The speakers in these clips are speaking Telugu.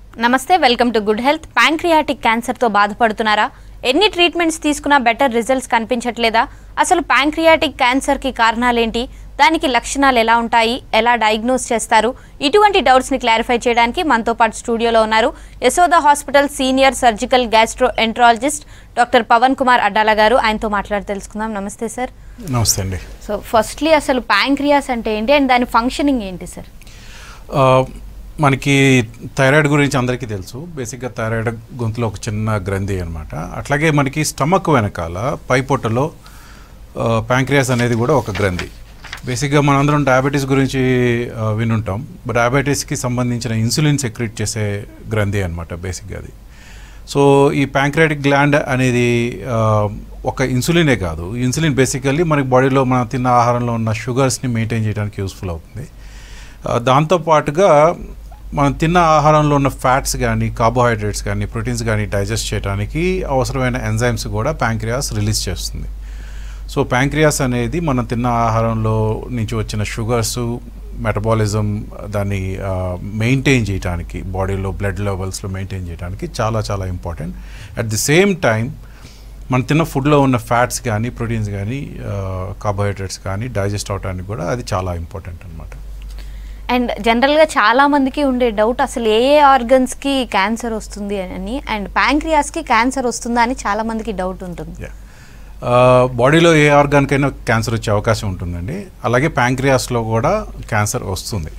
నమస్తే welcome to good health pancreatic క్యాన్సర్తో బాధపడుతున్నారా ఎన్ని ట్రీట్మెంట్స్ తీసుకున్నా బెటర్ రిజల్ట్స్ కనిపించట్లేదా అసలు ప్యాంక్రియాటిక్ క్యాన్సర్కి కారణాలేంటి దానికి లక్షణాలు ఎలా ఉంటాయి ఎలా డయాగ్నోస్ చేస్తారు ఇటువంటి డౌట్స్ని క్లారిఫై చేయడానికి మనతో పాటు స్టూడియోలో ఉన్నారు Yashoda hospital senior surgical gastroenterologist doctor Pavan Kumar Addala గారు ఆయనతో మాట్లాడి తెలుసుకుందాం నమస్తే సార్ నమస్తే అండి సో ఫస్ట్లీ అసలు ప్యాంక్రియాస్ అంటే ఏంటి అండ్ దాని ఫంక్షనింగ్ ఏంటి సార్ ఆ, మనకి థైరాయిడ్ గురించి అందరికీ తెలుసు బేసిక్గా థైరాయిడ్ గొంతులో ఒక చిన్న గ్రంథి అనమాట అట్లాగే మనకి స్టమక్ వెనకాల పైపొట్టలో ప్యాంక్రియాస్ అనేది కూడా ఒక గ్రంథి బేసిక్గా మనందరం డయాబెటీస్ గురించి ఆ, వినుంటాం డయాబెటీస్కి సంబంధించిన ఇన్సులిన్ సెక్రెట్ చేసే గ్రంథి అనమాట బేసిక్గా అది సో ఈ ప్యాంక్రియాటిక్ గ్లాండ్ అనేది ఆ, ఒక ఇన్సులినే కాదు ఇన్సులిన్ బేసికల్లీ మనకి బాడీలో మనం తిన్న ఆహారంలో ఉన్న షుగర్స్ని మెయింటైన్ చేయడానికి యూస్ఫుల్ అవుతుంది ఆ, దాంతోపాటుగా మనం తిన్న ఆహారంలో ఉన్న ఫ్యాట్స్ కానీ కార్బోహైడ్రేట్స్ కానీ ప్రోటీన్స్ కానీ డైజెస్ట్ చేయడానికి అవసరమైన ఎంజైమ్స్ కూడా ప్యాంక్రియాస్ రిలీజ్ చేస్తుంది సో ప్యాంక్రియాస్ అనేది మనం తిన్న ఆహారంలో నుంచి వచ్చిన షుగర్స్ మెటబాలిజం దాన్ని మెయింటైన్ చేయడానికి బాడీలో బ్లడ్ లెవెల్స్లో మెయింటైన్ చేయడానికి చాలా చాలా important at the same time మనం తిన్న ఫుడ్లో ఉన్న ఫ్యాట్స్ కానీ ప్రోటీన్స్ కానీ కార్బోహైడ్రేట్స్ కానీ డైజెస్ట్ అవడానికి కూడా అది చాలా ఇంపార్టెంట్ అనమాట అండ్ జనరల్గా చాలా మందికి ఉండే డౌట్ అసలు ఏ ఏ ఆర్గన్స్కి క్యాన్సర్ వస్తుంది అని అండ్ ప్యాంక్రియాస్కి క్యాన్సర్ వస్తుందా అని చాలా మందికి డౌట్ ఉంటుంది యా బాడీలో ఏ ఆర్గాన్కైనా క్యాన్సర్ వచ్చే అవకాశం ఉంటుందండి అలాగే ప్యాంక్రియాస్లో కూడా క్యాన్సర్ వస్తుంది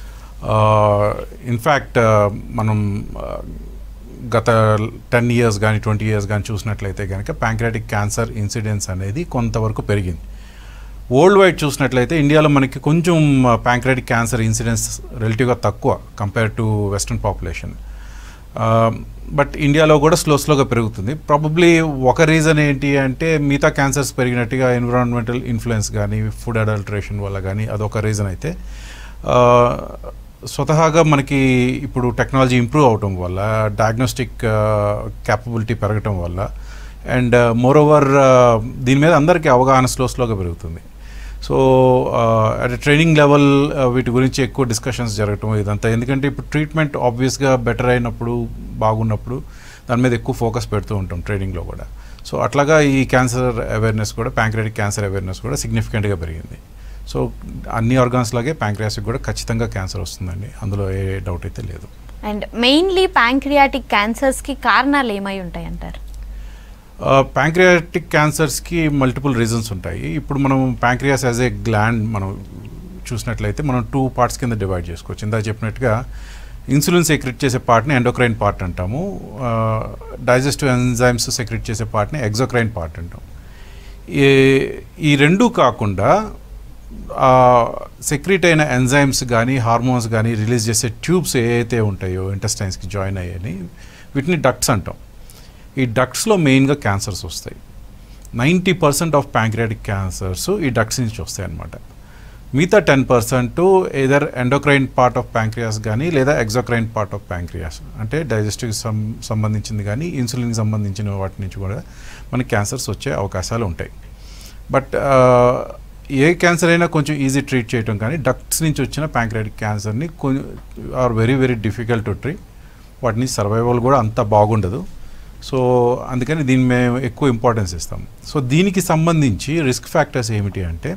ఇన్ఫ్యాక్ట్ మనం ఆ, గత టెన్ ఇయర్స్ కానీ ట్వంటీ ఇయర్స్ కానీ చూసినట్లయితే కనుక ప్యాంక్రియాటిక్ క్యాన్సర్ ఇన్సిడెన్స్ అనేది కొంతవరకు పెరిగింది వరల్డ్ వైడ్ చూసినట్లయితే ఇండియాలో మనకి కొంచెం ప్యాంక్రియాటిక్ క్యాన్సర్ ఇన్సిడెన్స్ రిలేటివ్గా తక్కువ compare to western population but ఇండియాలో కూడా స్లో స్లోగా పెరుగుతుంది ప్రాబబ్లీ ఒక రీజన్ ఏంటి అంటే మిగతా క్యాన్సర్స్ పెరిగినట్టుగా ఎన్విరాన్మెంటల్ ఇన్ఫ్లుయెన్స్ కానీ ఫుడ్ అడల్ట్రేషన్ వల్ల కానీ అదొక రీజన్ అయితే ఆ, స్వతహాగా మనకి ఇప్పుడు టెక్నాలజీ ఇంప్రూవ్ అవటం వల్ల డయాగ్నోస్టిక్ క్యాపబిలిటీ పెరగటం వల్ల అండ్ మోర్ ఓవర్ దీని మీద అందరికీ అవగాహన స్లో స్లోగా పెరుగుతుంది సో అట్ ట్రైనింగ్ లెవెల్ వీటి గురించి ఎక్కువ డిస్కషన్స్ జరగటం ఇదంతా ఎందుకంటే ఇప్పుడు ట్రీట్మెంట్ ఆబ్వియస్గా బెటర్ అయినప్పుడు బాగున్నప్పుడు దాని మీద ఎక్కువ ఫోకస్ పెడుతూ ఉంటాం ట్రైనింగ్లో కూడా సో అట్లాగా ఈ క్యాన్సర్ అవేర్నెస్ కూడా ప్యాంక్రియాటిక్ క్యాన్సర్ అవేర్నెస్ కూడా సిగ్నిఫికెంట్గా పెరిగింది సో అన్ని ఆర్గాన్స్ లాగే ప్యాంక్రియాస్కి కూడా ఖచ్చితంగా క్యాన్సర్ వస్తుందండి అందులో ఏ డౌట్ అయితే లేదు అండ్ మెయిన్లీ ప్యాంక్రియాటిక్ క్యాన్సర్స్కి కారణాలు ఏమై ఉంటాయి అంటారు ప్యాంక్రియాటిక్ క్యాన్సర్స్కి మల్టిపుల్ రీజన్స్ ఉంటాయి ఇప్పుడు మనం ప్యాంక్రియాస్ యాజ్ ఏ గ్లాండ్ మనం చూసినట్లయితే మనం టూ పార్ట్స్ కింద డివైడ్ చేసుకోవచ్చు ఇందా చెప్పినట్టుగా ఇన్సులిన్ సెక్రెట్ చేసే పార్ట్ని ఎండోక్రైన్ పార్ట్ అంటాము డైజెస్టివ్ ఎంజైమ్స్ సెక్రెట్ చేసే పార్ట్ని ఎగ్జోక్రైన్ పార్ట్ అంటాం ఈ ఈ రెండు కాకుండా సెక్రెట్ అయిన ఎంజైమ్స్ కానీ హార్మోన్స్ కానీ రిలీజ్ చేసే ట్యూబ్స్ ఏవైతే ఉంటాయో ఇంటెస్టైన్స్కి జాయిన్ అయ్యాయని వీటిని డక్ట్స్ అంటాం ఈ డక్ట్స్లో మెయిన్గా క్యాన్సర్స్ వస్తాయి ninety percent of pancreatic cancers ఈ డక్ట్స్ నుంచి వస్తాయి అన్నమాట మిగతా ten percent either endocrine part of pancreas కానీ లేదా ఎగ్జోక్రైన్ పార్ట్ ఆఫ్ ప్యాంక్రియాస్ అంటే డైజెస్టివ్ సం సంబంధించింది కానీ ఇన్సులిన్కి సంబంధించిన వాటి నుంచి కూడా మనకి క్యాన్సర్స్ వచ్చే అవకాశాలు ఉంటాయి బట్ ఏ క్యాన్సర్ అయినా కొంచెం ఈజీ ట్రీట్ చేయటం కానీ డక్ట్స్ నుంచి వచ్చిన ప్యాంక్రియాటిక్ క్యాన్సర్ని కొంచెం are very very difficult to treat వాటి నుంచి సర్వైవల్ కూడా అంత బాగుండదు సో అందుకని దీన్ని మేము ఎక్కువ ఇంపార్టెన్స్ ఇస్తాం సో దీనికి సంబంధించి రిస్క్ ఫ్యాక్టర్స్ ఏమిటి అంటే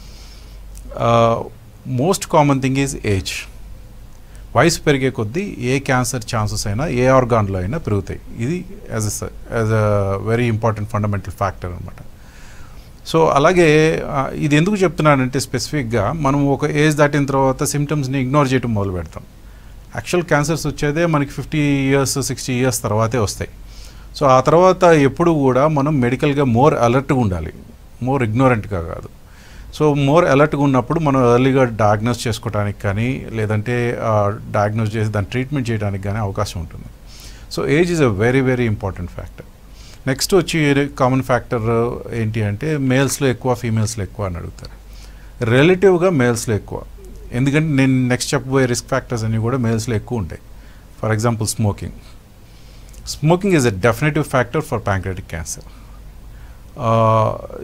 most common thing is age వయసు పెరిగే కొద్దీ ఏ క్యాన్సర్ ఛాన్సెస్ అయినా ఏ ఆర్గాన్లో అయినా పెరుగుతాయి ఇది as a as a very important fundamental factor అనమాట సో అలాగే ఆ, ఇది ఎందుకు చెప్తున్నానంటే స్పెసిఫిక్గా మనం ఒక ఏజ్ దాటిన తర్వాత సిమ్టమ్స్ని ఇగ్నోర్ చేయడం మొదలు పెడతాం యాక్చువల్ క్యాన్సర్స్ వచ్చేదే మనకి ఫిఫ్టీ ఇయర్స్ సిక్స్టీ ఇయర్స్ తర్వాతే వస్తాయి సో ఆ తర్వాత ఎప్పుడు కూడా మనం మెడికల్గా మోర్ అలర్ట్గా ఉండాలి మోర్ ఇగ్నోరెంట్గా కాదు సో మోర్ అలర్ట్గా ఉన్నప్పుడు మనం ఎర్లీగా డయాగ్నోస్ చేసుకోవడానికి కానీ లేదంటే డయాగ్నోస్ చేసి దాన్ని ట్రీట్మెంట్ చేయడానికి కానీ అవకాశం ఉంటుంది so age is a very very important factor next వచ్చి కామన్ ఫ్యాక్టర్ ఏంటి అంటే మేల్స్లో ఎక్కువ ఫీమేల్స్లో ఎక్కువ అని అడుగుతారు రిలేటివ్గా మేల్స్లో ఎక్కువ ఎందుకంటే నేను నెక్స్ట్ చెప్పబోయే రిస్క్ ఫ్యాక్టర్స్ అన్నీ కూడా మేల్స్లో ఎక్కువ ఉంటాయి for example smoking smoking is a definitive factor for pancreatic cancer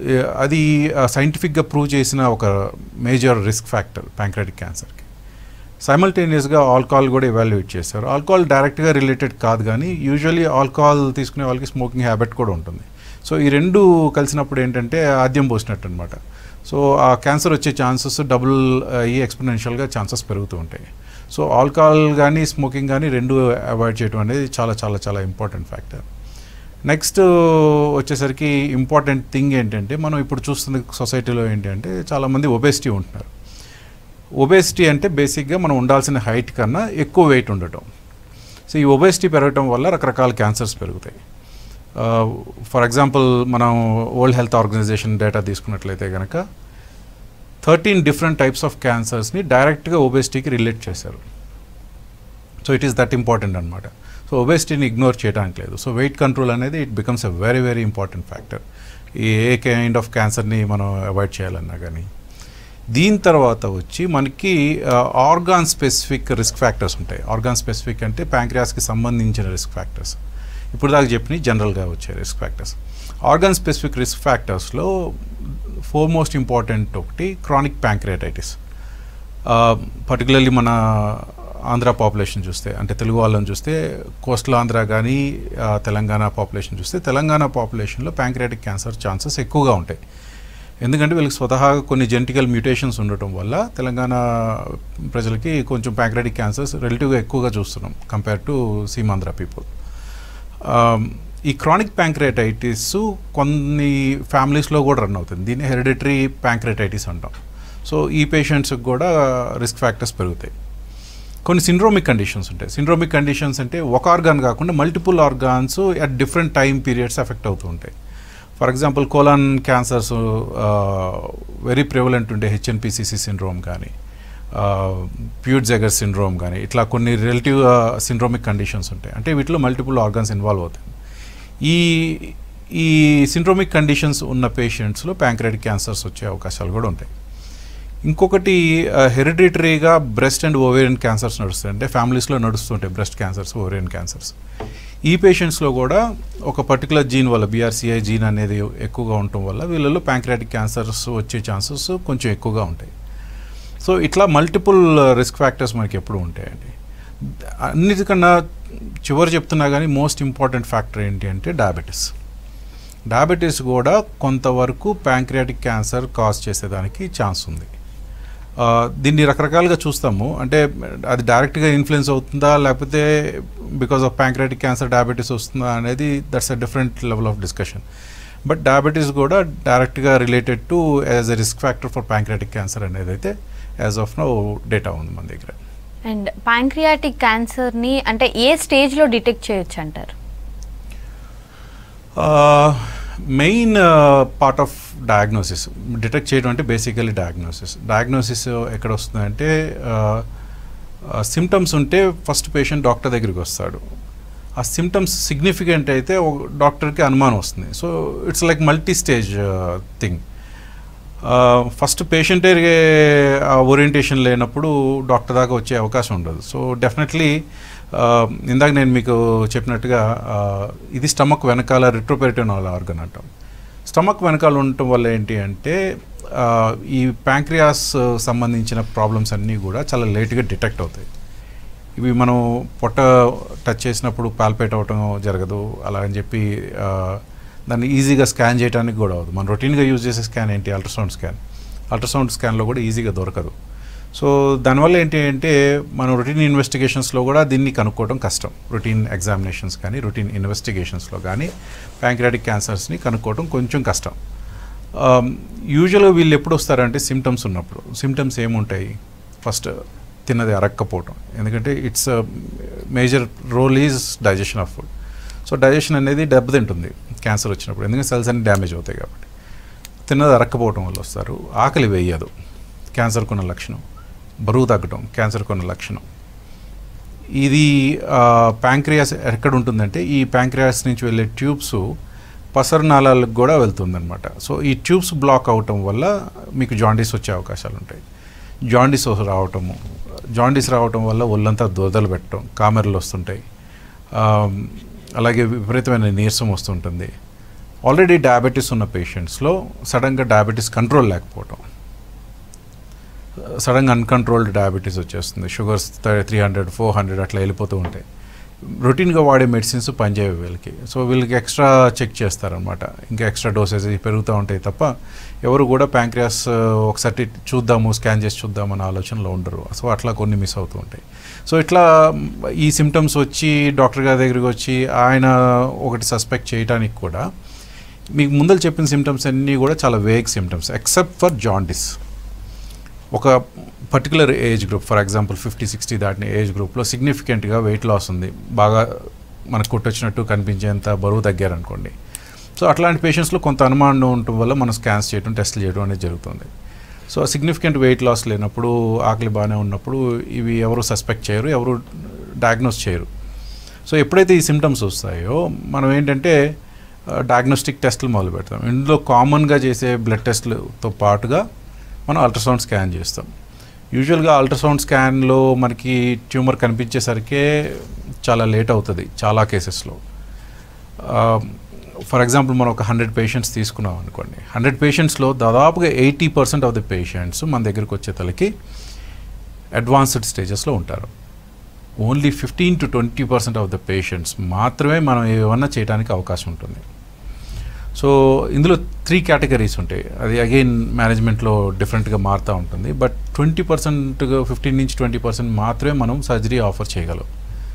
అది సైంటిఫిక్గా ప్రూవ్ చేసిన ఒక మేజర్ రిస్క్ ఫ్యాక్టర్ ప్యాంక్రెటిక్ క్యాన్సర్కి సైమల్టేనియస్గా ఆల్కహాల్ కూడా ఎవాల్యుయేట్ చేశారు ఆల్కహాల్ డైరెక్ట్గా రిలేటెడ్ కాదు కానీ యూజువల్లీ ఆల్కహాల్ తీసుకునే వాళ్ళకి స్మోకింగ్ హ్యాబిట్ కూడా ఉంటుంది సో ఈ రెండు కలిసినప్పుడు ఏంటంటే ఆద్యం పోసినట్టు అనమాట సో ఆ క్యాన్సర్ వచ్చే ఛాన్సెస్ డబుల్ అయ్యి ఎక్స్పోనెన్షియల్గా ఛాన్సెస్ పెరుగుతూ ఉంటాయి సో ఆల్కహాల్ కానీ స్మోకింగ్ కానీ రెండు అవాయిడ్ చేయడం అనేది చాలా చాలా చాలా ఇంపార్టెంట్ ఫ్యాక్టర్ నెక్స్ట్ వచ్చేసరికి ఇంపార్టెంట్ థింగ్ ఏంటంటే మనం ఇప్పుడు చూస్తున్న సొసైటీలో ఏంటంటే చాలామంది ఒబేసిటీ ఉంటున్నారు ఒబేసిటీ అంటే బేసిక్గా మనం ఉండాల్సిన హైట్ కన్నా ఎక్కువ వెయిట్ ఉండటం సో ఈ ఒబేసిటీ పెరగటం వల్ల రకరకాల క్యాన్సర్స్ పెరుగుతాయి ఫర్ ఎగ్జాంపుల్ మనం వరల్డ్ హెల్త్ ఆర్గనైజేషన్ డేటా తీసుకున్నట్లయితే కనుక థర్టీన్ డిఫరెంట్ టైప్స్ ఆఫ్ క్యాన్సర్స్ని డైరెక్ట్గా ఒబేసిటీకి రిలేట్ చేశారు so it is that important అనమాట సో ఒబేసిటీని ఇగ్నోర్ చేయడానికి లేదు సో వెయిట్ కంట్రోల్ అనేది it becomes a very very important factor ఈ ఏ కైండ్ ఆఫ్ క్యాన్సర్ని మనం అవాయిడ్ చేయాలన్నా కానీ దీని తర్వాత వచ్చి మనకి ఆర్గాన్ స్పెసిఫిక్ రిస్క్ ఫ్యాక్టర్స్ ఉంటాయి ఆర్గాన్ స్పెసిఫిక్ అంటే ప్యాంక్రియాస్కి సంబంధించిన రిస్క్ ఫ్యాక్టర్స్ ఇప్పుడు దాకా చెప్పిన జనరల్గా వచ్చే risk factors organ specific risk ఫ్యాక్టర్స్లో ఫోర్ మోస్ట్ ఇంపార్టెంట్ ఒకటి క్రానిక్ ప్యాంక్రియాటైటిస్ పర్టికులర్లీ మన ఆంధ్ర పాపులేషన్ చూస్తే అంటే తెలుగు వాళ్ళని చూస్తే కోస్టల్ ఆంధ్ర కానీ తెలంగాణ పాపులేషన్ చూస్తే తెలంగాణ పాపులేషన్లో ప్యాంక్రియాటిక్ క్యాన్సర్ ఛాన్సెస్ ఎక్కువగా ఉంటాయి ఎందుకంటే వీళ్ళకి స్వతహాగా కొన్ని జెనటికల్ మ్యూటేషన్స్ ఉండటం వల్ల తెలంగాణ ప్రజలకి కొంచెం ప్యాంక్రాటిక్ క్యాన్సర్స్ రిలేటివ్గా ఎక్కువగా చూస్తున్నాం కంపేర్ టు సీమాంధ్ర పీపుల్ ఈ క్రానిక్ ప్యాంక్రైటైటిస్ కొన్ని ఫ్యామిలీస్లో కూడా రన్ అవుతుంది దీన్ని హెరిడిటరీ ప్యాంక్రైటైటిస్ అంటాం సో ఈ పేషెంట్స్కి కూడా రిస్క్ ఫ్యాక్టర్స్ పెరుగుతాయి కొన్ని సిండ్రోమిక్ కండిషన్స్ ఉంటాయి సిండ్రోమిక్ కండిషన్స్ అంటే ఒక ఆర్గాన్ కాకుండా multiple organs at different time periods effect అవుతూ ఉంటాయి for example colon cancers very prevalent ఉండే హెచ్ఎన్పిసిసి సిండ్రోమ్ కానీ ప్యూట్ జగర్ సిండ్రోమ్ కానీ ఇట్లా కొన్ని రిలేటివ్ సిండ్రోమిక్ కండిషన్స్ ఉంటాయి అంటే వీటిలో మల్టిపుల్ ఆర్గాన్స్ ఇన్వాల్వ్ అవుతాయి ఈ ఈ సిండ్రోమిక్ కండిషన్స్ ఉన్న పేషెంట్స్లో ప్యాంక్రెటిక్ క్యాన్సర్స్ వచ్చే అవకాశాలు కూడా ఉంటాయి ఇంకొకటి హెరిడిటరీగా బ్రెస్ట్ అండ్ ఓవేరియన్ క్యాన్సర్స్ నడుస్తాయి అంటే ఫ్యామిలీస్లో నడుస్తుంటాయి బ్రెస్ట్ క్యాన్సర్స్ ఓవేరియన్ క్యాన్సర్స్ ఈ పేషెంట్స్లో కూడా ఒక పర్టికులర్ జీన్ వల్ల బీఆర్సీఐ జీన్ అనేది ఎక్కువగా ఉండటం వల్ల వీళ్ళలో ప్యాంక్రియాటిక్ క్యాన్సర్స్ వచ్చే ఛాన్సెస్ కొంచెం ఎక్కువగా ఉంటాయి సో ఇట్లా మల్టిపుల్ రిస్క్ ఫ్యాక్టర్స్ మనకి ఎప్పుడు ఉంటాయండి అన్నిటికన్నా చివరి చెప్తున్నా కానీ మోస్ట్ ఇంపార్టెంట్ ఫ్యాక్టర్ ఏంటి అంటే డయాబెటీస్ డయాబెటీస్ కూడా కొంతవరకు ప్యాంక్రియాటిక్ క్యాన్సర్ కాజ్ చేసేదానికి ఛాన్స్ ఉంది దీన్ని రకరకాలుగా చూస్తాము అంటే అది డైరెక్ట్గా ఇన్ఫ్లుయెన్స్ అవుతుందా లేకపోతే because of pancreatic cancer diabetes వస్తుందా అనేది that's a different level of discussion but diabetes కూడా డైరెక్ట్గా related to as a risk factor for pancreatic cancer అనేది అయితే యాజ్ ఆఫ్ నో డేటా ఉంది మన దగ్గర అండ్ ప్యాంక్రియాటిక్ క్యాన్సర్ని అంటే ఏ స్టేజ్లో డిటెక్ట్ చేయొచ్చు అంటారు main part of diagnosis detect చేయడం అంటే బేసికలీ డయాగ్నోసిస్ డయాగ్నోసిస్ ఎక్కడ వస్తుందంటే సిమ్టమ్స్ ఉంటే ఫస్ట్ పేషెంట్ డాక్టర్ దగ్గరికి వస్తాడు ఆ సిమ్టమ్స్ సిగ్నిఫికెంట్ అయితే డాక్టర్కి అనుమానం వస్తుంది so it's like multi stage thing first పేషెంటే ఓరియంటేషన్ లేనప్పుడు డాక్టర్ దాకా వచ్చే అవకాశం ఉండదు సో డెఫినెట్లీ ఇందాక నేను మీకు చెప్పినట్టుగా ఇది స్టమక్ వెనకాల రిట్రోపెరిటోనల్ ఆర్గన్ అంటాం స్టమక్ వెనకాల ఉండటం వల్ల ఏంటి అంటే ఈ ప్యాంక్రియాస్ సంబంధించిన ప్రాబ్లమ్స్ అన్నీ కూడా చాలా లేట్గా డిటెక్ట్ అవుతాయి ఇవి మనం పొట్ట టచ్ చేసినప్పుడు పాల్పేట్ అవ్వటం జరగదు అలా అని చెప్పి దాన్ని ఈజీగా స్కాన్ చేయడానికి కూడా అవ్వదు మనం రొటీన్గా యూజ్ చేసే స్కాన్ ఏంటి అల్ట్రాసౌండ్ స్కాన్ అల్ట్రాసౌండ్ స్కాన్లో కూడా ఈజీగా దొరకదు సో దానివల్ల ఏంటి అంటే మనం రొటీన్ ఇన్వెస్టిగేషన్స్లో కూడా దీన్ని కనుక్కోవడం కష్టం రొటీన్ ఎగ్జామినేషన్స్ కానీ రొటీన్ ఇన్వెస్టిగేషన్స్లో కానీ ప్యాంక్రాటిక్ క్యాన్సర్స్ని కనుక్కోవడం కొంచెం కష్టం యూజువల్గా వీళ్ళు ఎప్పుడు వస్తారంటే సిమ్టమ్స్ ఉన్నప్పుడు సిమ్టమ్స్ ఏముంటాయి ఫస్ట్ తిన్నది అరక్కపోవటం ఎందుకంటే it's major role is digestion of food so digestion అనేది దెబ్బతింటుంది క్యాన్సర్ వచ్చినప్పుడు ఎందుకంటే సెల్స్ అన్ని డ్యామేజ్ అవుతాయి కాబట్టి తిన్నది అరక్కపోవటం వల్ల వస్తారు ఆకలి వేయదు క్యాన్సర్ కొన్న లక్షణం బరువు తగ్గడం క్యాన్సర్ కొన్న లక్షణం ఇది ప్యాంక్రియాస్ ఎక్కడ ఉంటుందంటే ఈ ప్యాంక్రియాస్ నుంచి వెళ్ళే ట్యూబ్స్ పసరనాళాలకు కూడా వెళ్తుందన్నమాట సో ఈ ట్యూబ్స్ బ్లాక్ అవటం వల్ల మీకు జాండీస్ వచ్చే అవకాశాలు ఉంటాయి జాండీస్ రావటము జాండీస్ రావటం వల్ల ఒళ్ళంతా దోదలు పెట్టడం కామెరలు వస్తుంటాయి అలాగే విపరీతమైన నీరసం వస్తుంటుంది ఆల్రెడీ డయాబెటీస్ ఉన్న పేషెంట్స్లో సడన్గా డయాబెటీస్ కంట్రోల్ లేకపోవటం సడన్గా అన్కంట్రోల్డ్ డయాబెటీస్ వచ్చేస్తుంది sugars three hundred four hundred అట్లా వెళ్ళిపోతూ ఉంటాయి రొటీన్గా వాడే మెడిసిన్స్ పనిచేయవు వీళ్ళకి సో వీళ్ళకి ఎక్స్ట్రా చెక్ చేస్తారనమాట ఇంకా ఎక్స్ట్రా డోసేజ్ పెరుగుతూ ఉంటాయి తప్ప ఎవరు కూడా ప్యాంక్రియాస్ ఒకసారి చూద్దాము స్కాన్ చేసి చూద్దామన్న ఆలోచనలో ఉండరు సో అట్లా కొన్ని మిస్ అవుతూ ఉంటాయి సో ఇట్లా ఈ సిమ్టమ్స్ వచ్చి డాక్టర్ గారి దగ్గరికి వచ్చి ఆయన ఒకటి సస్పెక్ట్ చేయడానికి కూడా మీకు ముందర చెప్పిన సిమ్టమ్స్ అన్నీ కూడా చాలా vague symptoms except for jaundice ఒక particular age group for example fifty sixty దాటిన ఏజ్ గ్రూప్లో సిగ్నిఫికెంట్గా వెయిట్ లాస్ ఉంది బాగా మనకు కొట్టొచ్చినట్టు కనిపించేంత బరువు తగ్గారనుకోండి సో అట్లాంటి పేషెంట్స్లో కొంత అనుమానం ఉండటం వల్ల మనం స్కాన్స్ చేయడం టెస్ట్లు చేయడం అనేది జరుగుతుంది సో సిగ్నిఫికెంట్ వెయిట్ లాస్ లేనప్పుడు ఆకలి బాగానే ఉన్నప్పుడు ఇవి ఎవరు సస్పెక్ట్ చేయరు ఎవరు డయాగ్నోస్ చేయరు సో ఎప్పుడైతే ఈ సిమ్టమ్స్ వస్తాయో మనం ఏంటంటే డయాగ్నోస్టిక్ టెస్టులు మొదలు పెడతాం ఇందులో కామన్గా చేసే బ్లడ్ టెస్ట్లతో పాటుగా మనం అల్ట్రాసౌండ్ స్కాన్ చేస్తాం యూజువల్గా అల్ట్రాసౌండ్ స్కాన్లో మనకి ట్యూమర్ కనిపించేసరికే చాలా లేట్ అవుతుంది చాలా కేసెస్లో ఫర్ ఎగ్జాంపుల్ మనం ఒక హండ్రెడ్ పేషెంట్స్ తీసుకున్నాం అనుకోండి హండ్రెడ్ పేషెంట్స్లో దాదాపుగా eighty percent of the patients మన దగ్గరికి వచ్చే తలకి అడ్వాన్స్డ్ స్టేజెస్లో ఉంటారు only fifteen to twenty percent of the patients మాత్రమే మనం ఏమన్నా చేయడానికి అవకాశం ఉంటుంది సో ఇందులో త్రీ కేటగిరీస్ ఉంటాయి అది అగైన్ మేనేజ్మెంట్లో డిఫరెంట్గా మారుతూ ఉంటుంది బట్ ట్వంటీ పర్సెంట్ ఫిఫ్టీన్ నుంచి ట్వంటీ పర్సెంట్ మాత్రమే మనం సర్జరీ ఆఫర్ చేయగలం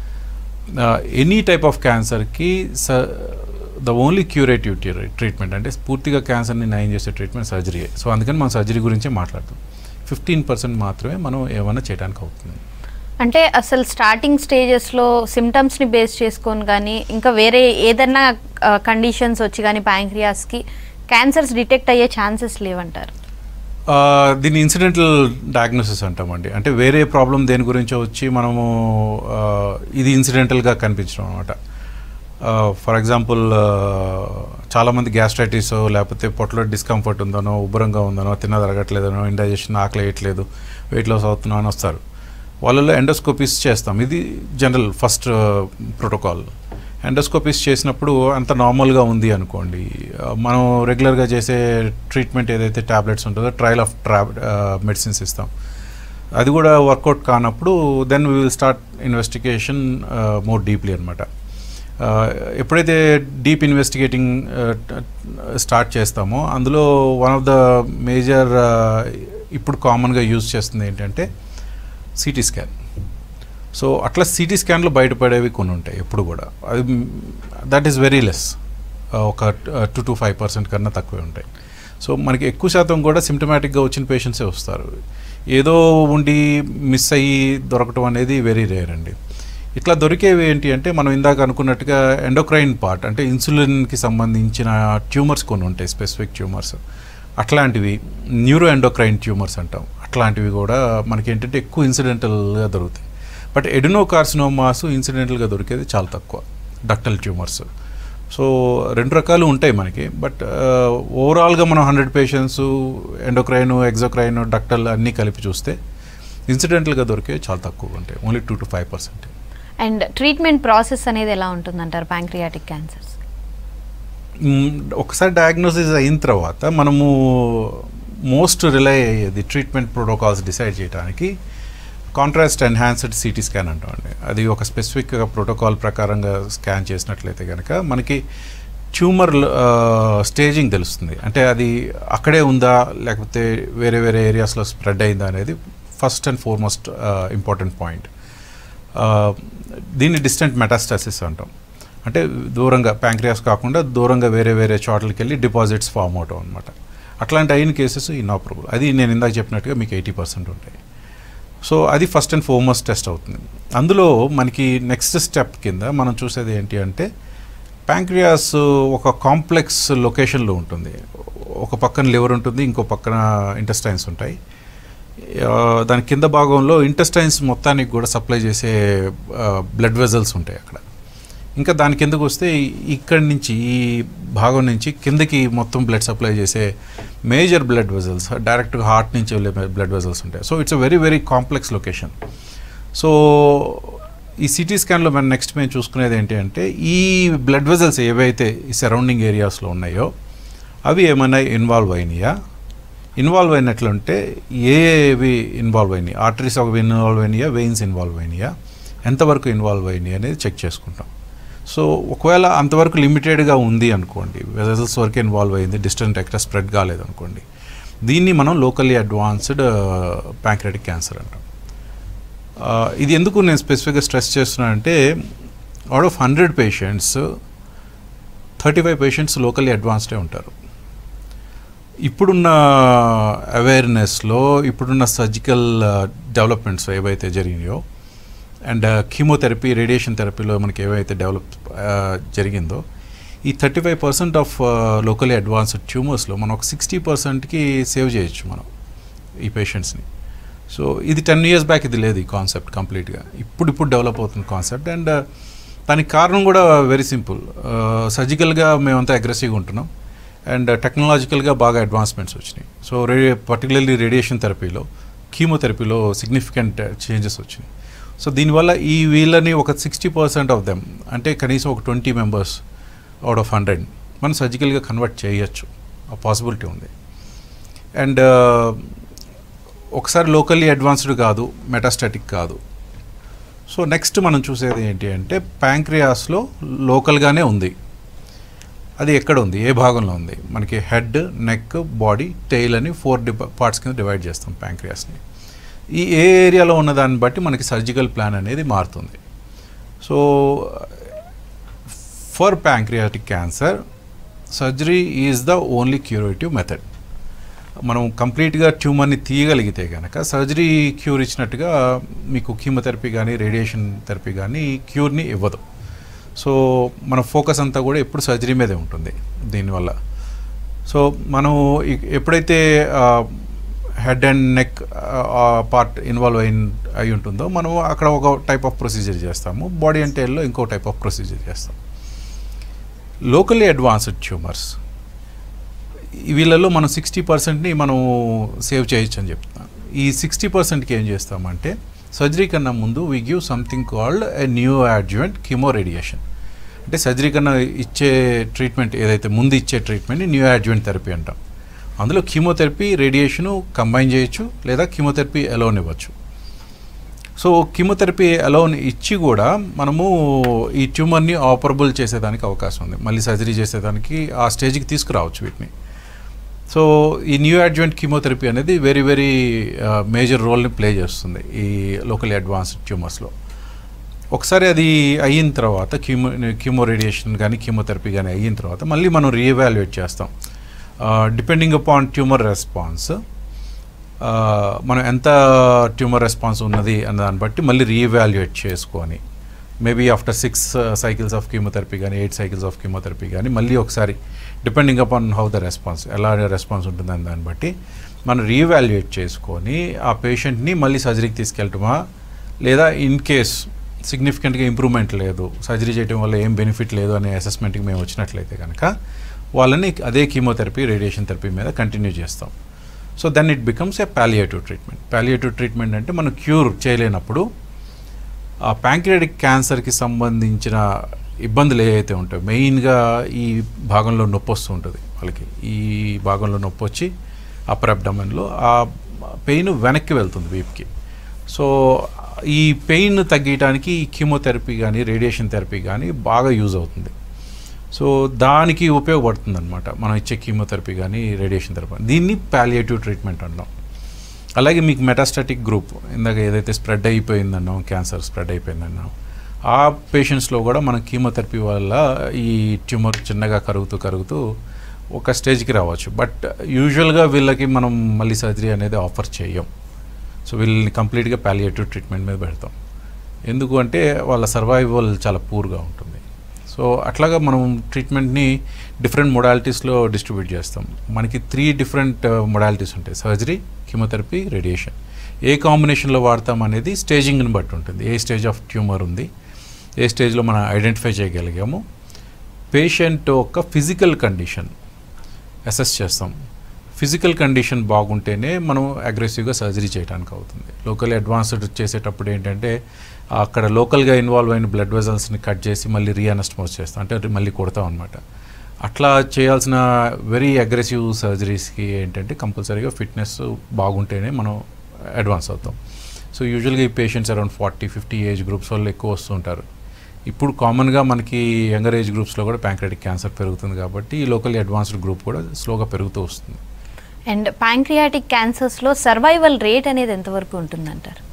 ఎనీ టైప్ ఆఫ్ క్యాన్సర్కి స ద ఓన్లీ క్యూరేటివ్ ట్రీట్మెంట్ అంటే పూర్తిగా క్యాన్సర్ని నయం చేసే ట్రీట్మెంట్ సర్జరీ సో అందుకని మనం సర్జరీ గురించే మాట్లాడుతాం ఫిఫ్టీన్ పర్సెంట్ మాత్రమే మనం ఏమైనా చేయడానికి అవుతుంది అంటే అసలు స్టార్టింగ్ స్టేజెస్లో సిమ్టమ్స్ని బేస్ చేసుకొని కానీ ఇంకా వేరే ఏదైనా కండిషన్స్ వచ్చి కానీ ప్యాంక్రియాస్కి క్యాన్సర్స్ డిటెక్ట్ అయ్యే ఛాన్సెస్ లేవంటారు ఆ, దీన్ని ఇన్సిడెంటల్ డయాగ్నోసిస్ అంటామండి అంటే వేరే ప్రాబ్లం దేని గురించో వచ్చి మనము ఆ, ఇది ఇన్సిడెంటల్గా కనిపించడం అనమాట ఫర్ ఎగ్జాంపుల్ చాలామంది గ్యాస్ట్రైటిస్ లేకపోతే పొట్టలో డిస్కంఫర్ట్ ఉందనో ఉబ్బరంగా ఉందనో తిన్న తరగట్లేదనో ఇండైజెషన్ ఆకలి వేయట్లేదు వెయిట్ లాస్ అవుతున్నా అని వస్తారు వాళ్ళలో ఎండోస్కోపీస్ చేస్తాం ఇది జనరల్ ఫస్ట్ ప్రోటోకాల్ ఎండోస్కోపీస్ చేసినప్పుడు అంత నార్మల్గా ఉంది అనుకోండి ఆ, మనం రెగ్యులర్గా చేసే ట్రీట్మెంట్ ఏదైతే ట్యాబ్లెట్స్ ఉంటుందో ట్రయల్ ఆఫ్ ట్రా మెడిసిన్స్ ఇస్తాం అది కూడా వర్కౌట్ కానప్పుడు then we will start investigation more deeply అనమాట ఎప్పుడైతే డీప్ ఇన్వెస్టిగేటింగ్ స్టార్ట్ చేస్తామో అందులో వన్ ఆఫ్ ద మేజర్ ఇప్పుడు కామన్గా యూజ్ చేస్తుంది ఏంటంటే సిటీ స్కాన్ సో అట్లా సిటీ స్కాన్లో బయటపడేవి కొన్ని ఉంటాయి ఎప్పుడు కూడా అది దట్ ఈస్ వెరీ లెస్ ఒక టూ టు ఫైవ్ పర్సెంట్ కన్నా తక్కువే ఉంటాయి సో మనకి ఎక్కువ శాతం కూడా సిమ్టమాటిక్గా వచ్చిన పేషెంట్సే వస్తారు ఏదో ఉండి మిస్ అయ్యి దొరకటం అనేది వెరీ రేర్ అండి ఇట్లా దొరికేవి ఏంటి అంటే మనం ఇందాక అనుకున్నట్టుగా ఎండోక్రైన్ పార్ట్ అంటే ఇన్సులిన్కి సంబంధించిన ట్యూమర్స్ కొన్ని ఉంటాయి స్పెసిఫిక్ ట్యూమర్స్ అట్లాంటివి న్యూరో ఎండోక్రైన్ ట్యూమర్స్ అంటాం అట్లాంటివి కూడా మనకి ఏంటంటే ఎక్కువ ఇన్సిడెంటల్గా దొరుకుతాయి బట్ ఎడినోకార్సినోమాస్ ఇన్సిడెంటల్గా దొరికేది చాలా తక్కువ డక్టల్ ట్యూమర్స్ సో రెండు రకాలు ఉంటాయి మనకి బట్ ఓవరాల్గా మనం hundred patients endocrine exocrine ductal అన్నీ కలిపి చూస్తే ఇన్సిడెంటల్గా దొరికే చాలా తక్కువ ఉంటాయి only two to five percent and treatment process అనేది ఎలా ఉంటుందంటారు ప్యాంక్రియాటిక్ క్యాన్సర్స్ ఒకసారి డయాగ్నోసిస్ అయిన తర్వాత మనము మోస్ట్ రిలై అయ్యేది ట్రీట్మెంట్ ప్రోటోకాల్స్ డిసైడ్ చేయడానికి కాంట్రాస్ట్ ఎన్హాన్స్డ్ సిటీ స్కాన్ అంటామండి అది ఒక స్పెసిఫిక్ ప్రోటోకాల్ ప్రకారంగా స్కాన్ చేసినట్లయితే కనుక మనకి ట్యూమర్ స్టేజింగ్ తెలుస్తుంది అంటే అది అక్కడే ఉందా లేకపోతే వేరే వేరే ఏరియాస్లో స్ప్రెడ్ అయిందా అనేది first and foremost important point దీన్ని డిస్టెంట్ మెటాస్టాసిస్ అంటాం అంటే దూరంగా ప్యాంక్రియాస్ కాకుండా దూరంగా వేరే వేరే చోట్లకి వెళ్ళి డిపాజిట్స్ ఫామ్ అవటం అనమాట అట్లాంటి అయిన కేసెస్ ఇనాపరబుల్ అది నేను ఇందాక చెప్పినట్టుగా మీకు ఎయిటీ పర్సెంట్ ఉంటాయి సో అది ఫస్ట్ అండ్ ఫార్మోస్ట్ టెస్ట్ అవుతుంది అందులో మనకి నెక్స్ట్ స్టెప్ కింద మనం చూసేది ఏంటి అంటే ప్యాంక్రియాస్ ఒక కాంప్లెక్స్ లొకేషన్లో ఉంటుంది ఒక పక్కన లివర్ ఉంటుంది ఇంకో పక్కన ఇంటెస్టైన్స్ ఉంటాయి ఆ, దాని కింద భాగంలో ఇంటెస్టైన్స్ మొత్తానికి కూడా సప్లై చేసే బ్లడ్ వెజల్స్ ఉంటాయి అక్కడ ఇంకా దాని కిందకు వస్తే ఇక్కడి నుంచి ఈ భాగం నుంచి కిందకి మొత్తం బ్లడ్ సప్లై చేసే మేజర్ బ్లడ్ వెజల్స్ డైరెక్ట్గా హార్ట్ నుంచి వెళ్ళే బ్లడ్ వెజల్స్ ఉంటాయి so it's a very very complex location so ఈ సిటీ స్కాన్లో మనం నెక్స్ట్ మేము చూసుకునేది ఏంటి అంటే ఈ బ్లడ్ వెజల్స్ ఏవైతే ఈ సరౌండింగ్ ఏరియాస్లో ఉన్నాయో అవి ఏమైనా ఇన్వాల్వ్ అయినాయా ఇన్వాల్వ్ అయినట్లుంటే ఏవి ఇన్వాల్వ్ అయినాయి ఆర్టరీస్ ఒక ఇన్వాల్వ్ అయినాయా వెయిన్స్ ఇన్వాల్వ్ అయినాయా ఎంతవరకు ఇన్వాల్వ్ అయినాయి అనేది చెక్ చేసుకుంటాం సో ఒకవేళ అంతవరకు లిమిటెడ్గా ఉంది అనుకోండి వెజల్స్ వరకు ఇన్వాల్వ్ అయింది డిస్టెంట్ ఎక్కడ స్ప్రెడ్ కాలేదు అనుకోండి దీన్ని మనం లోకల్లీ అడ్వాన్స్డ్ ప్యాంక్రెటిక్ క్యాన్సర్ అంటాం ఆ, ఇది ఎందుకు నేను స్పెసిఫిక్గా స్ట్రెస్ చేస్తున్నానంటే out of hundred patients thirty five patients locally అడ్వాన్స్డే ఉంటారు ఇప్పుడున్న అవేర్నెస్లో ఇప్పుడున్న సర్జికల్ డెవలప్మెంట్స్ ఏవైతే జరిగినాయో అండ్ కీమోథెరపీ రేడియేషన్ థెరపీలో మనకి ఏవైతే డెవలప్ జరిగిందో ఈ thirty five percent of locally advanced ట్యూమర్స్లో మనం ఒక సిక్స్టీ పర్సెంట్కి సేవ్ చేయొచ్చు మనం ఈ పేషెంట్స్ని సో ఇది టెన్ ఇయర్స్ బ్యాక్ ఇది లేదు ఈ కాన్సెప్ట్ కంప్లీట్గా ఇప్పుడు ఇప్పుడు డెవలప్ అవుతున్న కాన్సెప్ట్ అండ్ దానికి కారణం కూడా వెరీ సింపుల్ సర్జికల్గా మేమంతా అగ్రెసివ్గా ఉంటున్నాం అండ్ టెక్నాలజికల్గా బాగా అడ్వాన్స్మెంట్స్ వచ్చినాయి సో రే పర్టికులర్లీ రేడియేషన్ థెరపీలో కీమోథెరపీలో సిగ్నిఫికెంట్ చేంజెస్ వచ్చినాయి సో దీనివల్ల ఈ వీళ్ళని ఒక సిక్స్టీ పర్సెంట్ ఆఫ్ దెమ్ అంటే కనీసం ఒక twenty members out of hundred మనం సర్జికల్గా కన్వర్ట్ చేయొచ్చు ఆ పాసిబిలిటీ ఉంది అండ్ ఒకసారి లోకల్లీ అడ్వాన్స్డ్ కాదు మెటాస్టాటిక్ కాదు సో నెక్స్ట్ మనం చూసేది ఏంటి అంటే ప్యాంక్రియాస్లో లోకల్గానే ఉంది అది ఎక్కడ ఉంది ఏ భాగంలో ఉంది మనకి హెడ్ నెక్ బాడీ టెయిల్ అని ఫోర్ డి పార్ట్స్ కింద డివైడ్ చేస్తాం ప్యాంక్రియాస్ని ఈ ఏ ఏరియాలో ఉన్న దాన్ని బట్టి మనకి సర్జికల్ ప్లాన్ అనేది మారుతుంది so for pancreatic cancer surgery is the only curative method మనం కంప్లీట్గా ట్యూమర్ని తీయగలిగితే కనుక సర్జరీ క్యూర్ ఇచ్చినట్టుగా మీకు కీమోథెరపీ కానీ రేడియేషన్ థెరపీ కానీ క్యూర్ని ఇవ్వదు సో మన ఫోకస్ అంతా కూడా ఎప్పుడు సర్జరీ మీదే ఉంటుంది దీనివల్ల సో మనం ఇ- ఎప్పుడైతే head and neck part involve అయి అయి ఉంటుందో మనం అక్కడ ఒక టైప్ ఆఫ్ ప్రొసీజర్ చేస్తాము బాడీ అండ్ టైల్లో ఇంకో టైప్ ఆఫ్ ప్రొసీజర్ చేస్తాం లోకల్లీ అడ్వాన్స్డ్ ట్యూమర్స్ వీళ్ళలో మనం సిక్స్టీ పర్సెంట్ని మనం సేవ్ చేయొచ్చు అని చెప్తున్నాం ఈ సిక్స్టీ పర్సెంట్కి ఏం చేస్తామంటే సర్జరీ కన్నా ముందు we give something called a neoadjuvant chemo radiation అంటే సర్జరీ కన్నా ఇచ్చే ట్రీట్మెంట్ ఏదైతే ముందు ఇచ్చే ట్రీట్మెంట్ని న్యూ అడ్జువెంట్ థెరపీ అంటాం అందులో కీమోథెరపీ రేడియేషను కంబైన్ చేయొచ్చు లేదా కీమోథెరపీ అలోన్ ఇవ్వచ్చు సో కీమోథెరపీ అలోన్ ఇచ్చి కూడా మనము ఈ ట్యూమర్ని ఆపరబుల్ చేసేదానికి అవకాశం ఉంది మళ్ళీ సర్జరీ చేసేదానికి ఆ స్టేజ్కి తీసుకురావచ్చు వీటిని సో ఈ న్యూ అడ్జువెంట్ కీమోథెరపీ అనేది వెరీ వెరీ మేజర్ రోల్ని ప్లే చేస్తుంది ఈ లోకల్ అడ్వాన్స్డ్ ట్యూమర్స్లో ఒకసారి అది అయిన తర్వాత కీమో కీమో రేడియేషన్ కానీ కీమోథెరపీ కానీ అయిన తర్వాత మళ్ళీ మనం రీఎవాల్యుయేట్ చేస్తాం డిపెండింగ్ అపాన్ ట్యూమర్ రెస్పాన్స్ మనం ఎంత ట్యూమర్ రెస్పాన్స్ ఉన్నది అన్న దాన్ని బట్టి మళ్ళీ రీఎవాల్యుయేట్ చేసుకొని maybe after six cycles of chemotherapy కానీ ఎయిట్ సైకిల్స్ ఆఫ్ కీమోథెరపీ కానీ మళ్ళీ ఒకసారి depending upon how the response ఎలా రెస్పాన్స్ ఉంటుందని దాన్ని బట్టి మనం రీవాల్యుయేట్ చేసుకొని ఆ పేషెంట్ని మళ్ళీ సర్జరీకి తీసుకెళ్ళటమా లేదా ఇన్ కేస్ సిగ్నిఫికెంట్గా ఇంప్రూవ్మెంట్ లేదు సర్జరీ చేయడం వల్ల ఏం బెనిఫిట్ లేదు అనే అసెస్మెంట్కి మేము వచ్చినట్లయితే కనుక వాళ్ళని అదే కీమోథెరపీ రేడియేషన్ థెరపీ మీద కంటిన్యూ చేస్తాం so then it becomes a palliative treatment palliative treatment అంటే మనం క్యూర్ చేయలేనప్పుడు ఆ ప్యాంక్రియాటిక్ క్యాన్సర్కి సంబంధించిన ఇబ్బందులు ఏవైతే ఉంటాయో మెయిన్గా ఈ భాగంలో నొప్పి వస్తూ ఉంటుంది వాళ్ళకి ఈ భాగంలో నొప్పి వచ్చి అప్పర్ అబ్డమన్లో ఆ పెయిన్ వెనక్కి వెళ్తుంది వీప్కి సో ఈ పెయిన్ తగ్గించడానికి కీమోథెరపీ కానీ రేడియేషన్ థెరపీ కానీ బాగా యూజ్ అవుతుంది సో దానికి ఉపయోగపడుతుంది అనమాట మనం ఇచ్చే కీమోథెరపీ కానీ రేడియేషన్ థెరపీ దీన్ని పాలియేటివ్ ట్రీట్మెంట్ అంటాం అలాగే మీకు మెటాస్టాటిక్ గ్రూప్ ఇందాక ఏదైతే స్ప్రెడ్ అయిపోయిందన్నాం క్యాన్సర్ స్ప్రెడ్ అయిపోయిందన్నాం ఆ పేషెంట్స్లో కూడా మనం కీమోథెరపీ వల్ల ఈ ట్యూమర్ చిన్నగా కరుగుతూ కరుగుతూ ఒక స్టేజ్కి రావచ్చు బట్ యూజువల్గా వీళ్ళకి మనం మళ్ళీ సర్జరీ అనేది ఆఫర్ చేయం సో వీళ్ళని కంప్లీట్గా పాలియేటివ్ ట్రీట్మెంట్ మీద పెడతాం ఎందుకు అంటే వాళ్ళ సర్వైవల్ చాలా పూర్గా ఉంటుంది సో అట్లాగా మనం ట్రీట్మెంట్ని డిఫరెంట్ మొడాలిటీస్లో డిస్ట్రిబ్యూట్ చేస్తాం మనకి త్రీ డిఫరెంట్ మొడాలిటీస్ ఉంటాయి సర్జరీ కీమోథెరపీ రేడియేషన్ ఏ కాంబినేషన్లో వాడతాం అనేది స్టేజింగ్ని బట్టి ఉంటుంది ఏ స్టేజ్ ఆఫ్ ట్యూమర్ ఉంది ఏ స్టేజ్లో మనం ఐడెంటిఫై చేయగలిగాము పేషెంట్ యొక్క ఫిజికల్ కండిషన్ అసెస్ చేస్తాం ఫిజికల్ కండిషన్ బాగుంటేనే మనం అగ్రెసివ్గా సర్జరీ చేయడానికి అవుతుంది లోకల్ అడ్వాన్స్డ్ చేసేటప్పుడు ఏంటంటే అక్కడ లోకల్గా ఇన్వాల్వ్ అయిన బ్లడ్ వెజల్స్ని కట్ చేసి మళ్ళీ రీఅనస్టమోస్ చేస్తాం అంటే మళ్ళీ కొడతాం అనమాట అట్లా చేయాల్సిన వెరీ అగ్రెసివ్ సర్జరీస్కి ఏంటంటే కంపల్సరీగా ఫిట్నెస్ బాగుంటేనే మనం అడ్వాన్స్ అవుతాం సో యూజువల్గా ఈ patients around forty fifty age groups వాళ్ళు ఎక్కువ వస్తుంటారు ఇప్పుడు కామన్గా మనకి యంగర్ ఏజ్ గ్రూప్స్లో కూడా ప్యాంక్రెటిక్ క్యాన్సర్ పెరుగుతుంది కాబట్టి ఈ లోకల్ అడ్వాన్స్డ్ గ్రూప్ కూడా స్లోగా పెరుగుతూ వస్తుంది అండ్ ప్యాంక్రియాటిక్ క్యాన్సర్స్లో సర్వైవల్ రేట్ అనేది ఎంతవరకు ఉంటుందంటారు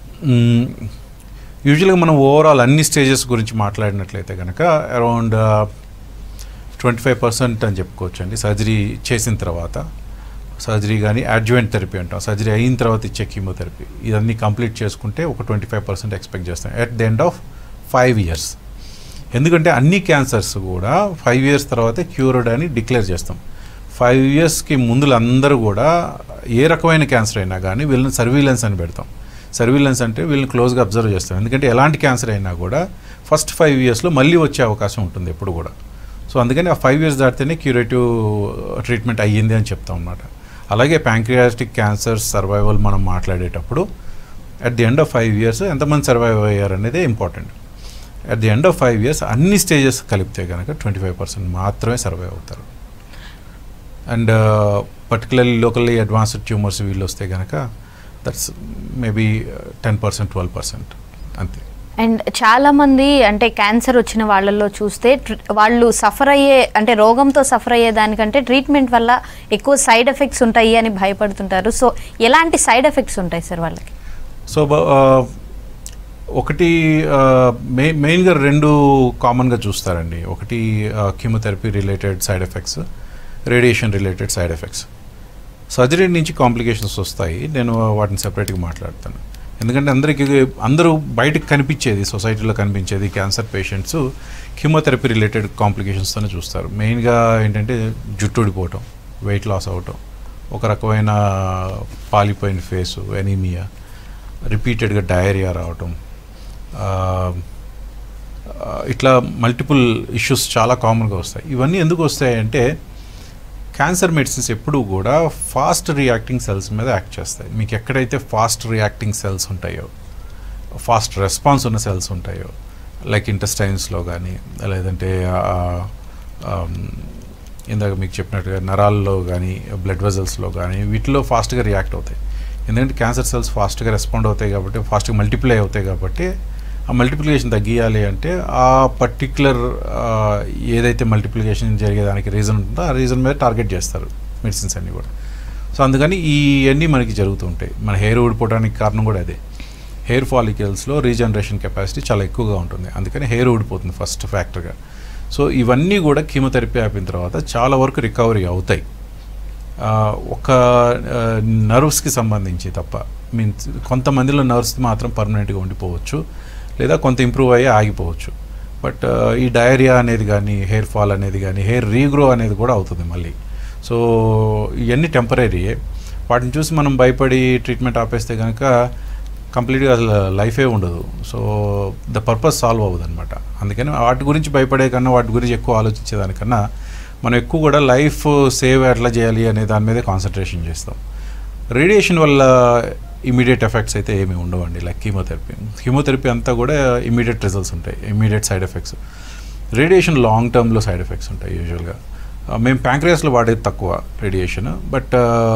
యూజువల్గా మనం ఓవరాల్ అన్ని స్టేజెస్ గురించి మాట్లాడినట్లయితే కనుక అరౌండ్ ట్వంటీ ఫైవ్ పర్సెంట్ అని చెప్పుకోవచ్చు అండి సర్జరీ చేసిన తర్వాత సర్జరీ కానీ అడ్జువెంట్ థెరపీ అంటాం సర్జరీ అయిన తర్వాత ఇచ్చే కీమోథెరపీ ఇదన్నీ కంప్లీట్ చేసుకుంటే ఒక ట్వంటీ ఫైవ్ పర్సెంట్ ఎక్స్పెక్ట్ చేస్తాం at the end of five years ఎందుకంటే అన్ని క్యాన్సర్స్ కూడా ఫైవ్ ఇయర్స్ తర్వాతే క్యూర్డ్ అని డిక్లేర్ చేస్తాం ఫైవ్ ఇయర్స్కి ముందులు అందరూ కూడా ఏ రకమైన క్యాన్సర్ అయినా కానీ వీళ్ళని సర్వీలెన్స్ అని పెడతాం సర్వీలెన్స్ అంటే వీళ్ళని క్లోజ్గా అబ్జర్వ్ చేస్తాం ఎందుకంటే ఎలాంటి క్యాన్సర్ అయినా కూడా ఫస్ట్ ఫైవ్ ఇయర్స్లో మళ్ళీ వచ్చే అవకాశం ఉంటుంది ఎప్పుడు కూడా సో అందుకని ఆ ఫైవ్ ఇయర్స్ దాటితేనే క్యూరేటివ్ ట్రీట్మెంట్ అయ్యింది అని చెప్తాం అన్నమాట అలాగే ప్యాంక్రియాటిక్ క్యాన్సర్ సర్వైవల్ మనం మాట్లాడేటప్పుడు at the end of five years ఎంతమంది సర్వైవ్ అయ్యారు అనేది important at the end of five years అన్ని స్టేజెస్ కలిపితే కనుక ట్వంటీ ఫైవ్ పర్సెంట్ మాత్రమే సర్వైవ్ అవుతారు and particularly locally advanced tumours వీళ్ళు వస్తే కనుక that's maybe ten percent twelve percent అంతే అండ్ చాలా మంది అంటే క్యాన్సర్ వచ్చిన వాళ్ళల్లో చూస్తే ట్రి- వాళ్ళు సఫర్ అయ్యే అంటే రోగంతో సఫర్ అయ్యే దానికంటే ట్రీట్మెంట్ వల్ల ఎక్కువ సైడ్ ఎఫెక్ట్స్ ఉంటాయి అని భయపడుతుంటారు సో ఎలాంటి సైడ్ ఎఫెక్ట్స్ ఉంటాయి సార్ వాళ్ళకి సో బ- ఆ, ఒకటి మెయిన్ మెయిన్గా రెండు కామన్గా చూస్తారండి ఒకటి chemotherapy related side effects radiation related side effects surgery నుంచి కాంప్లికేషన్స్ వస్తాయి నేను వాటిని సెపరేట్గా మాట్లాడతాను ఎందుకంటే అందరికీ అందరూ బయటకు కనిపించేది సొసైటీలో కనిపించేది క్యాన్సర్ పేషెంట్స్ కీమోథెరపీ రిలేటెడ్ కాంప్లికేషన్స్తోనే చూస్తారు మెయిన్గా ఏంటంటే జుట్టు ఊడిపోవటం వెయిట్ లాస్ అవ్వటం ఒక రకమైన పాలిపోయిన ఫేసు ఎనీమియా రిపీటెడ్గా డయేరియా రావటం ఆ, ఆ, ఇట్లా మల్టిపుల్ ఇష్యూస్ చాలా కామన్గా వస్తాయి ఇవన్నీ ఎందుకు వస్తాయంటే క్యాన్సర్ మెడిసిన్స్ ఎప్పుడూ కూడా ఫాస్ట్ రియాక్టింగ్ సెల్స్ మీద యాక్ట్ చేస్తాయి మీకు ఎక్కడైతే ఫాస్ట్ రియాక్టింగ్ సెల్స్ ఉంటాయో ఫాస్ట్ రెస్పాన్స్ ఉన్న సెల్స్ ఉంటాయో లైక్ ఇంటెస్టైన్స్లో కానీ లేదంటే ఆ, ఆమ్, ఇందాక మీకు చెప్పినట్టుగా నరాల్లో కానీ బ్లడ్ వెజల్స్లో కానీ వీటిలో ఫాస్ట్గా రియాక్ట్ అవుతాయి ఎందుకంటే క్యాన్సర్ సెల్స్ ఫాస్ట్గా రెస్పాండ్ అవుతాయి కాబట్టి ఫాస్ట్గా మల్టిప్లై అవుతాయి కాబట్టి ఆ మల్టిప్లికేషన్ తగ్గియాలి అంటే ఆ పర్టిక్యులర్ ఏదైతే మల్టిప్లికేషన్ జరిగేదానికి రీజన్ ఉంటుందో ఆ రీజన్ మీద టార్గెట్ చేస్తారు మెడిసిన్స్ అన్నీ కూడా సో అందుకని ఇవన్నీ మనకి జరుగుతూ ఉంటాయి మన హెయిర్ ఊడిపోవడానికి కారణం కూడా అదే హెయిర్ ఫాలికల్స్లో రీజనరేషన్ కెపాసిటీ చాలా ఎక్కువగా ఉంటుంది అందుకని హెయిర్ ఊడిపోతుంది ఫస్ట్ ఫ్యాక్టర్గా సో ఇవన్నీ కూడా కీమోథెరపీ అయిపోయిన తర్వాత చాలా వరకు రికవరీ అవుతాయి ఆ, ఒక నర్వ్స్కి సంబంధించి తప్ప మీన్స్ కొంతమందిలో నర్వ్స్ మాత్రం పర్మనెంట్గా ఉండిపోవచ్చు లేదా కొంత ఇంప్రూవ్ అయ్యి ఆగిపోవచ్చు బట్ ఈ డయేరియా అనేది కానీ హెయిర్ ఫాల్ అనేది కానీ హెయిర్ రీగ్రో అనేది కూడా అవుతుంది మళ్ళీ సో ఇవన్నీ టెంపరీయే వాటిని చూసి మనం భయపడి ట్రీట్మెంట్ ఆపేస్తే కనుక కంప్లీట్గా అసలు లైఫే ఉండదు సో ద పర్పస్ సాల్వ్ అవ్వదు అనమాట అందుకని వాటి గురించి భయపడే కన్నా వాటి గురించి ఎక్కువ ఆలోచించేదానికన్నా మనం ఎక్కువ కూడా లైఫ్ సేవ్ ఎట్లా చేయాలి అనే దాని మీదే కాన్సన్ట్రేషన్ చేస్తాం రేడియేషన్ వల్ల ఇమీడియట్ ఎఫెక్ట్స్ అయితే ఏమీ ఉండవండి లైక్ కీమోథెరపీ కీమోథెరపీ అంతా కూడా ఇమీడియట్ రిజల్ట్స్ ఉంటాయి immediate side effects radiation long టర్మ్లో సైడ్ ఎఫెక్ట్స్ ఉంటాయి యూజువల్గా మేము ప్యాంక్రియాస్లో వాడేది తక్కువ రేడియేషన్ బట్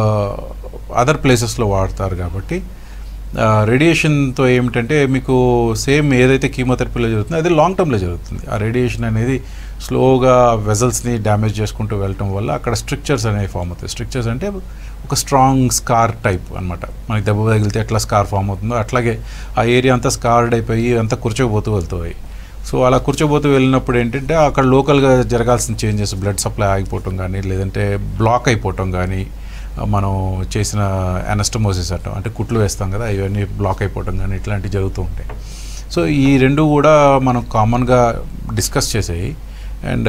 అదర్ ప్లేసెస్లో వాడతారు కాబట్టి రేడియేషన్తో ఏమిటంటే మీకు సేమ్ ఏదైతే కీమోథెరపీలో జరుగుతుందో అది లాంగ్ టర్మ్లో జరుగుతుంది ఆ రేడియేషన్ అనేది స్లోగా వెజల్స్ని డ్యామేజ్ చేసుకుంటూ వెళ్ళటం వల్ల అక్కడ స్ట్రిక్చర్స్ అనేవి ఫామ్ అవుతాయి స్ట్రిక్చర్స్ అంటే ఒక స్ట్రాంగ్ స్కార్ టైప్ అనమాట మనకి దెబ్బ తగిలితే ఎట్లా స్కార్ ఫామ్ అవుతుందో అట్లాగే ఆ ఏరియా అంతా స్కార్డ్ అయిపోయి అంతా కూర్చోపోతూ వెళ్తాయి సో అలా కూర్చోబోతూ వెళ్ళినప్పుడు ఏంటంటే అక్కడ లోకల్గా జరగాల్సిన చేంజెస్ బ్లడ్ సప్లై ఆగిపోవటం కానీ లేదంటే బ్లాక్ అయిపోవటం కానీ మనం చేసిన అనస్టమోసిస్ అంటాం అంటే కుట్లు వేస్తాం కదా ఇవన్నీ బ్లాక్ అయిపోవటం కానీ ఇట్లాంటివి జరుగుతూ ఉంటాయి సో ఈ రెండు కూడా మనం కామన్గా డిస్కస్ చేసేవి అండ్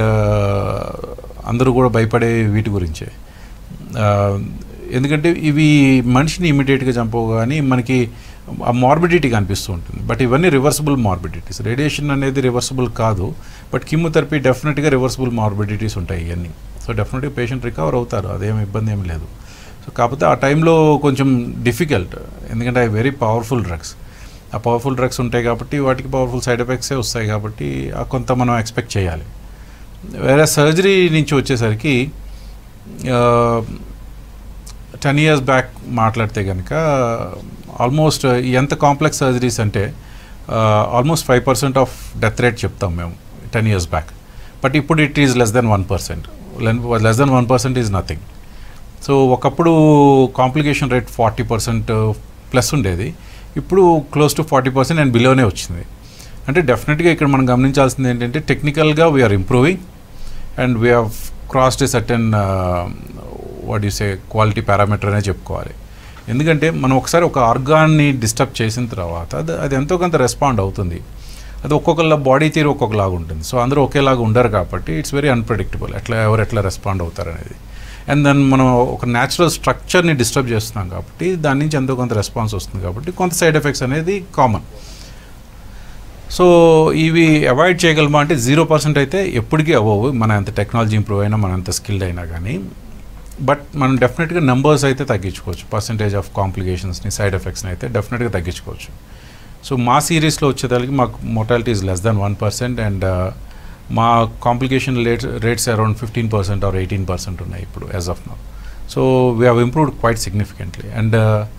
అందరూ కూడా భయపడే వీటి గురించే ఆ, ఎందుకంటే ఇవి మనిషిని ఇమీడియట్గా చంపవు కానీ మనకి ఆ మార్బిడిటీ కనిపిస్తూ ఉంటుంది బట్ ఇవన్నీ రివర్సిబుల్ మార్బిడిటీస్ రేడియేషన్ అనేది రివర్సిబుల్ కాదు బట్ కీమోథెరపీ డెఫినెట్గా రివర్సిబుల్ మార్బిడిటీస్ ఉంటాయి ఇవన్నీ సో డెఫినెట్గా పేషెంట్ రికవర్ అవుతారు అదేం ఇబ్బంది ఏం లేదు సో కాకపోతే ఆ టైంలో కొంచెం డిఫికల్ట్ ఎందుకంటే అవి వెరీ పవర్ఫుల్ డ్రగ్స్ ఆ పవర్ఫుల్ డ్రగ్స్ ఉంటాయి కాబట్టి వాటికి పవర్ఫుల్ సైడ్ ఎఫెక్ట్సే వస్తాయి కాబట్టి ఆ కొంత మనం ఎక్స్పెక్ట్ చేయాలి వేరే సర్జరీ నుంచి వచ్చేసరికి టెన్ ఇయర్స్ బ్యాక్ మాట్లాడితే కనుక ఆల్మోస్ట్ ఎంత కాంప్లెక్స్ సర్జరీస్ అంటే almost five percent of death rate చెప్తాం మేము టెన్ ఇయర్స్ బ్యాక్ బట్ ఇప్పుడు it is less than one percent less than one percent is nothing so ఒకప్పుడు complication rate forty percent plus ఉండేది ఇప్పుడు close to forty percent and బిలోనే వచ్చింది అంటే డెఫినెట్గా ఇక్కడ మనం గమనించాల్సింది ఏంటంటే టెక్నికల్గా we're improving and we have crossed a certain what you say quality parameter అనే చెప్పుకోవాలి ఎందుకంటే మనం ఒకసారి ఒక ఆర్గాన్ని డిస్టర్బ్ చేసిన తర్వాత అది అది ఎంతో కొంత రెస్పాండ్ అవుతుంది అది ఒక్కొక్కళ్ళ బాడీ తీరు ఒక్కొక్కలాగా ఉంటుంది సో అందరూ ఒకేలాగా ఉండరు కాబట్టి ఇట్స్ వెరీ అన్ప్రెడిక్టబుల్ ఎట్లా ఎవరు ఎట్లా రెస్పాండ్ అవుతారు అనేది అండ్ దెన్ మనం ఒక న్యాచురల్ స్ట్రక్చర్ని డిస్టర్బ్ చేస్తున్నాం కాబట్టి దాని నుంచి ఎంతో కొంత రెస్పాన్స్ వస్తుంది కాబట్టి కొంత సైడ్ ఎఫెక్ట్స్ అనేది కామన్ సో ఇవి అవాయిడ్ చేయగలమా అంటే జీరో పర్సెంట్ అయితే ఎప్పటికీ అవ్వవు మన ఎంత టెక్నాలజీ ఇంప్రూవ్ అయినా మన ఎంత స్కిల్డ్ అయినా కానీ బట్ మనం డెఫినెట్గా నెంబర్స్ అయితే తగ్గించుకోవచ్చు పర్సంటేజ్ ఆఫ్ కాంప్లికేషన్స్ని సైడ్ ఎఫెక్ట్స్ని అయితే డెఫినెట్గా తగ్గించుకోవచ్చు సో మా సిరీస్లో వచ్చేదానికి మాకు mortality is less than one percent and మా complication rate rates around fifteen percent or eighteen percent ఉన్నాయి ఇప్పుడు as of now so we have improved quite significantly and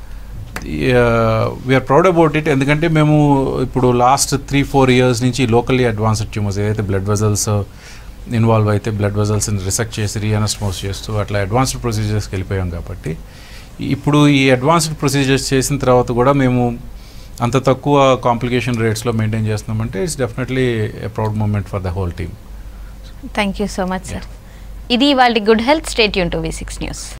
we're proud about it ఎందుకంటే మేము ఇప్పుడు లాస్ట్ త్రీ ఫోర్ ఇయర్స్ నుంచి లోకల్లీ అడ్వాన్స్డ్ ట్యూమర్స్ ఏదైతే బ్లడ్ వెజల్స్ ఇన్వాల్వ్ అయితే బ్లడ్ వెజల్స్ని రిసెక్ట్ చేసి రీఅనస్మోస్ చేస్తూ అట్లా అడ్వాన్స్డ్ ప్రొసీజర్స్కి వెళ్ళిపోయాం కాబట్టి ఇప్పుడు ఈ అడ్వాన్స్డ్ ప్రొసీజర్స్ చేసిన తర్వాత కూడా మేము అంత తక్కువ కాంప్లికేషన్ రేట్స్లో మెయింటైన్ చేస్తున్నామంటే it's definitely a proud moment for the whole team thank you so much sir ఇది వాళ్ళ గుడ్ హెల్త్ స్టేట్ యూన్ టు వి సిక్స్ న్యూస్